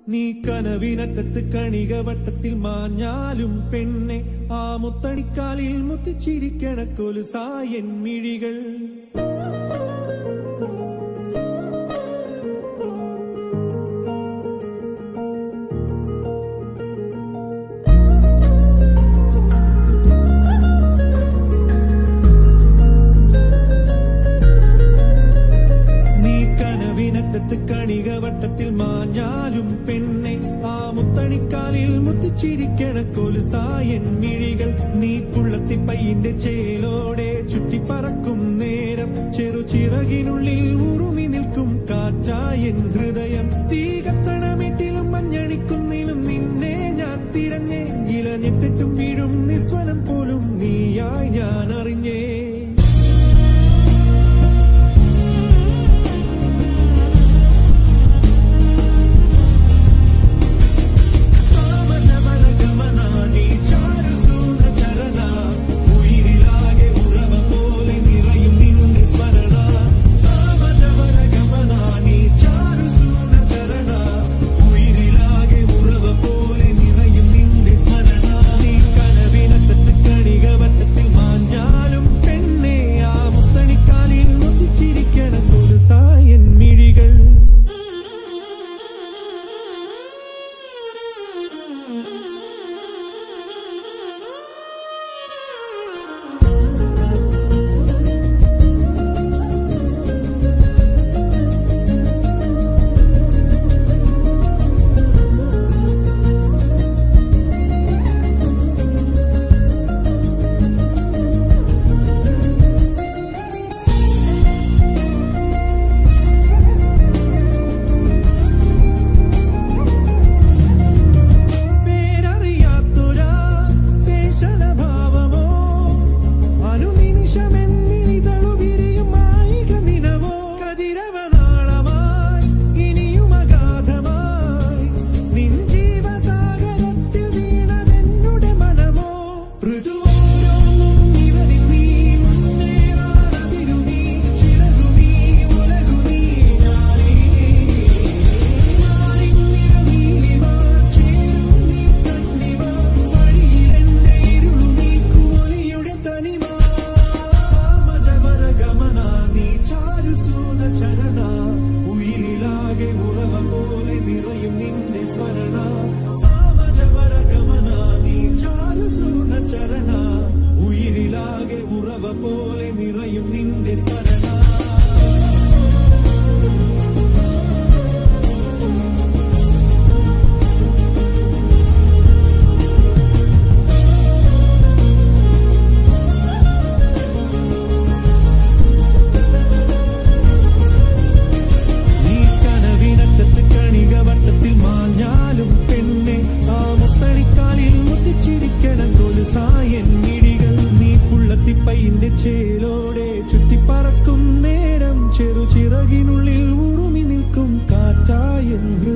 നീ കനവിനറ്റത്ത് കണിക വട്ടത്തിൽ മാഞ്ഞാലും പെണ്ണെ ആ മുത്തണിക്കാലിൽ മുത്തിച്ചിരിക്കണ കൊലുസായൻ മിഴികൾ നീ കനവിനറ്റത്ത് കണിക വട്ടത്തിൽ മാഞ്ഞാലും പെണ്ണെ ആ മുത്തണിക്കാലിൽ മുത്തിച്ചിരിക്കണ കൊലുസായൻ മിഴികൾ നീ പുള്ളത്തി പയ്യന്റെ ചേലോടെ ചുറ്റിപ്പറക്കും നേരം ചെറു ചിറകിനുള്ളിൽ ഉറുമി നിൽക്കും കാറ്റായൻ ഹൃദയം തീ കത്തണമേട്ടിലും മഞ്ഞണിക്കുന്നിലും നിന്നെ ഞാൻ തിരഞ്ഞേ ഇലഞ്ഞിട്ടിട്ടും വീഴും നിസ്വനം പോലും നീയായി ഞാൻ അറിഞ്ഞേ ಸಾಮಜವರ ಗಮನ ನೀ ಚಾರಿಸೂನ ಚರಣ ಉಯಿರಿಲಾಗೆ ಉರವ ಪೋಲೆ ನಿರಯು ನಿನ್ನ ಸ್ವರಣ ಸಾಮಜವರ ಗಮನ ನೀ ಚಾರಿಸೂನ ಚರಣ ಉಯಿರಿಲಾಗೆ ಉರವ പോലെ നിറയും നിന്റെ സ്മരണ നീ കനവിനറ്റത്ത് കണിക വട്ടത്തിൽ മാഞ്ഞാലും പെണ്ണെ ആ മുത്തണിക്കാലിൽ മുത്തിച്ചിരിക്കണ കൊലുസായൻ മിഴികൾ പേരറിയാത്തൊരാ ദേശലഭാവമോ അനുനിമിഷമെന്നിതളു വിരിയും മായിക നിനവോ കതിരവനാളമായി ഇനിയും അഗാധമായി നിൻ ജീവസാഗരത്തിൽ വീണതെന്നുടെ മനമോ ഋതുവോരോന്നും ഇവരിൽ നീ മുന്നേറാനതിരു നീ ചിറകു നീ ഉലകു നീ ഞാനേ ഉയിരിലാകെ ഉറവ പോലെ നിറയും നിന്റെ സ്വരണ സാമജവര ഗമന നീ ചാരുസൂന ചരണ ഉയിരിലാകെ ഉറവ പോലെ നിറയും നിന്റെ സ്വരണ നീ കനവിനറ്റത്ത് കണിക വട്ടത്തിൽ മാഞ്ഞാലും പെണ്ണെ ആ മുത്തണിക്കാലിൽ മുത്തിച്ചിരിക്കണ കൊലുസായൻ മിഴികൾ നീ പുള്ളത്തിപ്പൈന്റെ ചേലോടെ ചുറ്റിപ്പറക്കും നേരം ചെറു ചിറകിനുള്ളിൽ ഉറുമി നിൽക്കും കാറ്റായൻ ഹൃദയം